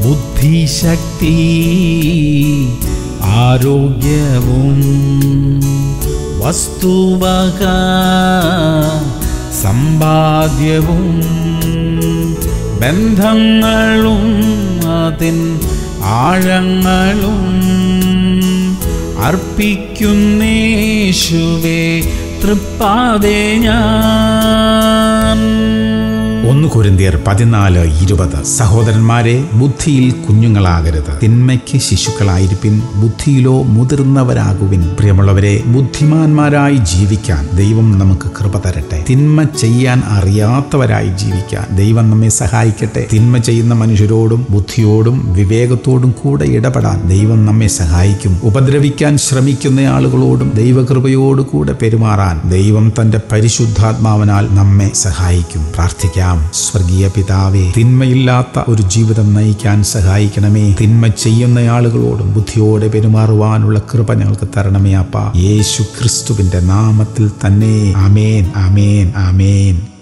ബുദ്ധിശക്തി ആരോഗ്യവും വസ്തുവക സമ്പാദ്യവും ബന്ധങ്ങളും അതിൻ ആഴങ്ങളും അർപ്പിക്കുന്നേശുവേ തൃപ്പാതെ ഞാൻ ഒന്ന് കുരിന്തിയർ പതിനാല് ഇരുപത് സഹോദരന്മാരെ ബുദ്ധിയിൽ കുഞ്ഞുങ്ങളാകരുത് തിന്മയ്ക്ക് ശിശുക്കളായിരിപ്പിൻ ബുദ്ധിയിലോ മുതിർന്നവരാകുവിൻ പ്രിയമുള്ളവരെ ബുദ്ധിമാന്മാരായി ജീവിക്കാൻ ദൈവം നമുക്ക് കൃപ തരട്ടെ തിന്മ ചെയ്യാൻ അറിയാത്തവരായി ജീവിക്കാൻ ദൈവം നമ്മെ സഹായിക്കട്ടെ തിന്മ ചെയ്യുന്ന മനുഷ്യരോടും ബുദ്ധിയോടും വിവേകത്തോടും കൂടെ ഇടപെടാൻ ദൈവം നമ്മെ സഹായിക്കും ഉപദ്രവിക്കാൻ ശ്രമിക്കുന്ന ആളുകളോടും ദൈവകൃപയോട് കൂടെ പെരുമാറാൻ ദൈവം തന്റെ പരിശുദ്ധാത്മാവിനാൽ നമ്മെ സഹായിക്കും പ്രാർത്ഥിക്കാം സ്വർഗീയ പിതാവേ തിന്മയില്ലാത്ത ഒരു ജീവിതം നയിക്കാൻ സഹായിക്കണമേ തിന്മ ചെയ്യുന്ന ആളുകളോടും ബുദ്ധിയോടെ പെരുമാറുവാനുള്ള കൃപ ഞങ്ങൾക്ക് തരണമേ അപ്പ യേശു ക്രിസ്തുവിന്റെ നാമത്തിൽ തന്നെ ആമേൻ ആമേൻ ആമേൻ